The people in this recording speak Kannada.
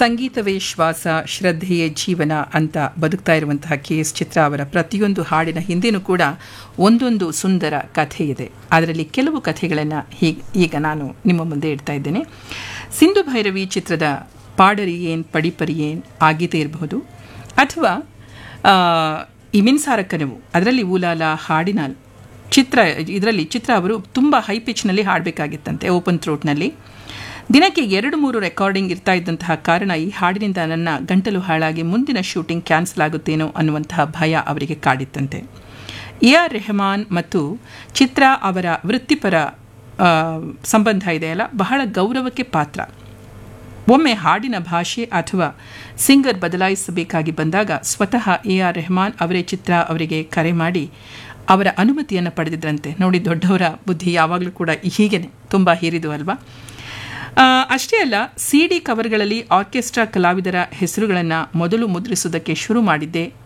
ಸಂಗೀತವೇ ಶ್ವಾಸ ಶ್ರದ್ಧೆಯೇ ಜೀವನ ಅಂತ ಬದುಕ್ತಾ ಇರುವಂತಹ ಕೆ ಎಸ್ ಚಿತ್ರ ಅವರ ಪ್ರತಿಯೊಂದು ಹಾಡಿನ ಹಿಂದೆನೂ ಕೂಡ ಒಂದೊಂದು ಸುಂದರ ಕಥೆ ಇದೆ ಅದರಲ್ಲಿ ಕೆಲವು ಕಥೆಗಳನ್ನು ಹೀಗೆ ಈಗ ನಾನು ನಿಮ್ಮ ಮುಂದೆ ಇಡ್ತಾ ಇದ್ದೇನೆ ಸಿಂಧು ಭೈರವಿ ಚಿತ್ರದ ಪಾಡರಿಯೇನ್ ಪಡಿಪರಿಯೇನ್ ಆಗೀತೆ ಇರಬಹುದು ಅಥವಾ ಆ, ಈ ಮಿನ್ಸಾರ ಕನವು ಅದರಲ್ಲಿ ಊಲಾಲ ಹಾಡಿನ ಚಿತ್ರ ಇದರಲ್ಲಿ ಚಿತ್ರ ಅವರು ತುಂಬ ಹೈ ಪಿಚ್ನಲ್ಲಿ ಹಾಡಬೇಕಾಗಿತ್ತಂತೆ ಓಪನ್ ಥ್ರೋಟ್ನಲ್ಲಿ ದಿನಕ್ಕೆ ಎರಡು ಮೂರು ರೆಕಾರ್ಡಿಂಗ್ ಇರ್ತಾ ಇದ್ದಂತಹ ಕಾರಣ ಈ ಹಾಡಿನಿಂದ ನನ್ನ ಗಂಟಲು ಹಾಳಾಗಿ ಮುಂದಿನ ಶೂಟಿಂಗ್ ಕ್ಯಾನ್ಸಲ್ ಆಗುತ್ತೇನೋ ಅನ್ನುವಂತಹ ಭಯ ಅವರಿಗೆ ಕಾಡಿತ್ತಂತೆ ಎ ಆರ್ ರೆಹಮಾನ್ ಮತ್ತು ಚಿತ್ರ ಅವರ ವೃತ್ತಿಪರ ಆ, ಸಂಬಂಧ ಇದೆಯಲ್ಲ ಬಹಳ ಗೌರವಕ್ಕೆ ಪಾತ್ರ ಒಮ್ಮೆ ಹಾಡಿನ ಭಾಷೆ ಅಥವಾ ಸಿಂಗರ್ ಬದಲಾಯಿಸಬೇಕಾಗಿ ಬಂದಾಗ ಸ್ವತಃ ಎ ಆರ್ ರೆಹಮಾನ್ ಅವರೇ ಚಿತ್ರ ಅವರಿಗೆ ಕರೆ ಮಾಡಿ ಅವರ ಅನುಮತಿಯನ್ನು ಪಡೆದಿದ್ರಂತೆ ನೋಡಿ ದೊಡ್ಡವರ ಬುದ್ಧಿ ಯಾವಾಗಲೂ ಕೂಡ ಹೀಗೇನೆ ತುಂಬ ಹೀರಿದು ಅಲ್ವಾ ಆ, ಅಷ್ಟೇ ಅಲ್ಲ ಸಿ ಡಿ ಕವರ್ಗಳಲ್ಲಿ ಆರ್ಕೆಸ್ಟ್ರಾ ಕಲಾವಿದರ ಹೆಸರುಗಳನ್ನು ಮೊದಲು ಮುದ್ರಿಸುವುದಕ್ಕೆ ಶುರು ಮಾಡಿದ್ದೆ